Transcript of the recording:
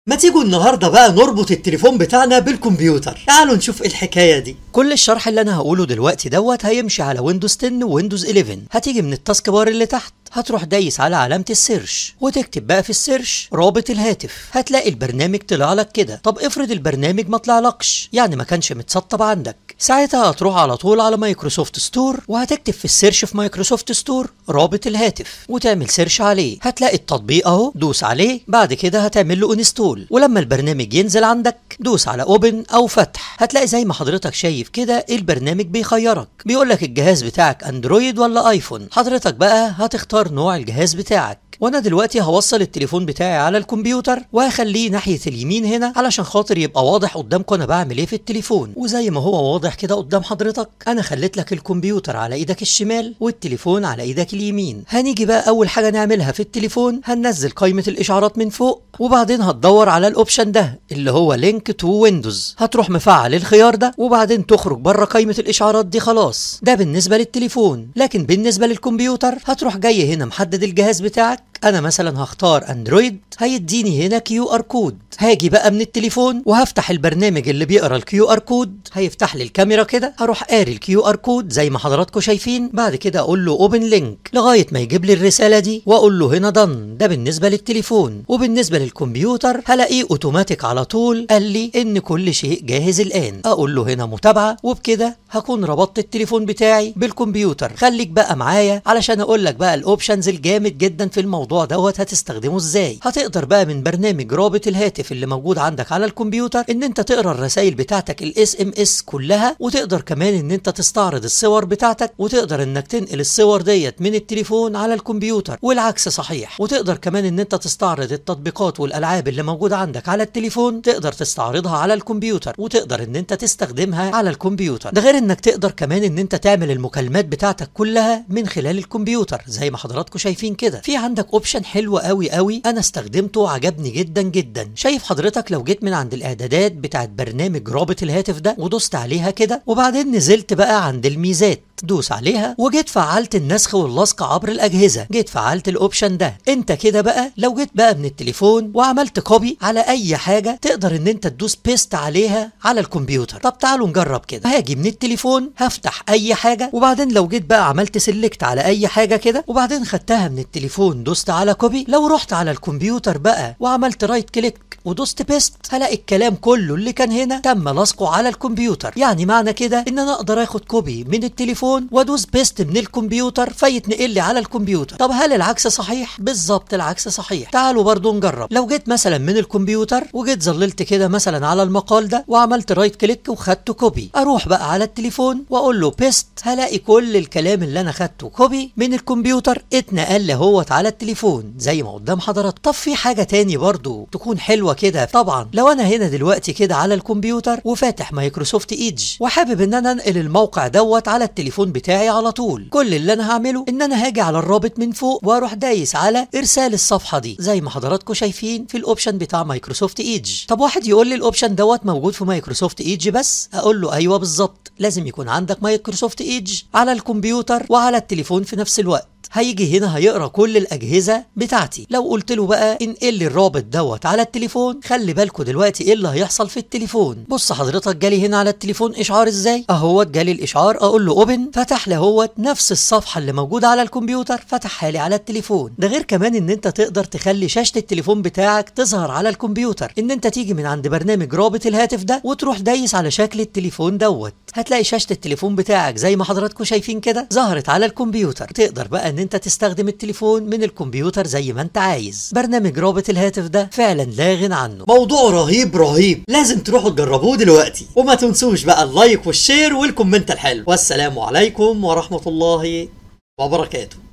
ما تيجوا النهارده بقى نربط التليفون بتاعنا بالكمبيوتر تعالوا نشوف ايه الحكايه دي كل الشرح اللي انا هقوله دلوقتي دوت هيمشي على ويندوز 10 وويندوز 11 هتيجي من التاسك بار اللي تحت هتروح دايس على علامة السيرش وتكتب بقى في السيرش رابط الهاتف هتلاقي البرنامج طلع لك كده طب افرض البرنامج ما طلعلكش يعني ما كانش متسطب عندك ساعتها هتروح على طول على مايكروسوفت ستور وهتكتب في السيرش في مايكروسوفت ستور رابط الهاتف وتعمل سيرش عليه هتلاقي التطبيق اهو دوس عليه بعد كده هتعمل له انستول ولما البرنامج ينزل عندك دوس على اوبن او فتح هتلاقي زي ما حضرتك شايف كده البرنامج بيخيرك بيقول لك الجهاز بتاعك اندرويد ولا ايفون حضرتك بقى هتختار نوع الجهاز بتاعك وانا دلوقتي هوصل التليفون بتاعي على الكمبيوتر وهخليه ناحيه اليمين هنا علشان خاطر يبقى واضح قدامكم انا بعمل ايه في التليفون وزي ما هو واضح كده قدام حضرتك انا خليت لك الكمبيوتر على ايدك الشمال والتليفون على ايدك اليمين هنيجي بقى اول حاجه نعملها في التليفون هننزل قائمه الاشعارات من فوق وبعدين هتدور على الاوبشن ده اللي هو لينك تو ويندوز هتروح مفعل الخيار ده وبعدين تخرج بره قائمه الاشعارات دي خلاص ده بالنسبه للتليفون لكن بالنسبه للكمبيوتر هتروح جاي هنا محدد الجهاز بتاعك انا مثلا هختار اندرويد هيديني هنا كيو ار كود هاجي بقى من التليفون وهفتح البرنامج اللي بيقرا الكيو ار كود هيفتح لي الكاميرا كده هروح قاري الكيو ار كود زي ما حضراتكم شايفين بعد كده اقول له اوبن لينك لغايه ما يجيب لي الرساله دي واقول له هنا دن ده بالنسبه للتليفون وبالنسبه للكمبيوتر هلاقيه اوتوماتيك على طول قال لي ان كل شيء جاهز الان اقول له هنا متابعه وبكده هكون ربطت التليفون بتاعي بالكمبيوتر خليك بقى معايا علشان اقول لك بقى الاوبشنز الجامد جدا في الموضوع دوت هتستخدمه ازاي هتقدر بقى من برنامج رابط الهاتف اللي موجود عندك على الكمبيوتر ان انت تقرا الرسائل بتاعتك الاس ام اس كلها وتقدر كمان ان انت تستعرض الصور بتاعتك وتقدر انك تنقل الصور ديت من التليفون على الكمبيوتر والعكس صحيح وتقدر كمان ان انت تستعرض التطبيقات والالعاب اللي موجوده عندك على التليفون تقدر تستعرضها على الكمبيوتر وتقدر ان انت تستخدمها على الكمبيوتر ده غير انك تقدر كمان ان انت تعمل المكالمات بتاعتك كلها من خلال الكمبيوتر زي ما حضراتكم شايفين كده في عندك اوبشن حلو قوي قوي انا استخدمته وعجبني جدا جدا شايف حضرتك لو جيت من عند الاعدادات بتاعت برنامج رابط الهاتف ده ودوست عليها كده وبعدين نزلت بقى عند الميزات دوس عليها وجيت فعلت النسخ واللصق عبر الاجهزه جيت فعلت الاوبشن ده انت كده بقى لو جيت بقى من التليفون وعملت كوبي على اي حاجه تقدر ان انت تدوس بيست عليها على الكمبيوتر طب تعالوا نجرب كده هاجي من التليفون هفتح اي حاجه وبعدين لو جيت بقى عملت سيلكت على اي حاجه كده وبعدين خدتها من التليفون دوست على كوبي لو رحت على الكمبيوتر بقى وعملت رايت كليك ودوست بيست هلاقي الكلام كله اللي كان هنا تم لصقه على الكمبيوتر يعني معنى كده ان انا اقدر اخد كوبي من التليفون وادوس بيست من الكمبيوتر فيتنقل لي على الكمبيوتر طب هل العكس صحيح بالظبط العكس صحيح تعالوا برضو نجرب لو جيت مثلا من الكمبيوتر وجيت ظللت كده مثلا على المقال ده وعملت رايت كليك وخدته كوبي اروح بقى على التليفون واقول له بيست هلاقي كل الكلام اللي انا خدته كوبي من الكمبيوتر اتنقل لي اهوت على التليفون زي ما قدام حضرتك طب في حاجه تاني برضو تكون حلوه كده طبعا لو انا هنا دلوقتي كده على الكمبيوتر وفاتح مايكروسوفت ايدج وحابب ان انا انقل الموقع دوت على التليفون بتاعي على طول كل اللي انا هعمله ان انا هاجي على الرابط من فوق واروح دايس على ارسال الصفحه دي زي ما حضراتكم شايفين في الاوبشن بتاع مايكروسوفت ايدج طب واحد يقول لي الاوبشن دوت موجود في مايكروسوفت ايدج بس اقول له ايوه بالظبط لازم يكون عندك مايكروسوفت ايدج على الكمبيوتر وعلى التليفون في نفس الوقت هيجي هنا هيقرا كل الاجهزه بتاعتي لو قلت له بقى انقل لي الرابط دوت على التليفون خلي بالكوا دلوقتي ايه اللي هيحصل في التليفون بص حضرتك جالي هنا على التليفون اشعار ازاي اهوت جالي الاشعار اقول له اوبن فتح لي اهوت نفس الصفحه اللي موجوده على الكمبيوتر فتحها لي على التليفون ده غير كمان ان انت تقدر تخلي شاشه التليفون بتاعك تظهر على الكمبيوتر ان انت تيجي من عند برنامج رابط الهاتف ده وتروح دايس على شكل التليفون دوت هتلاقي شاشه التليفون بتاعك زي ما حضراتكم شايفين كده ظهرت على الكمبيوتر تقدر بقى ان انت تستخدم التليفون من الكمبيوتر زي ما انت عايز برنامج رابط الهاتف ده فعلا لا غنى عنه موضوع رهيب رهيب لازم تروحوا تجربوه دلوقتي وما تنسوش بقى اللايك والشير والكومنت الحلو والسلام عليكم ورحمه الله وبركاته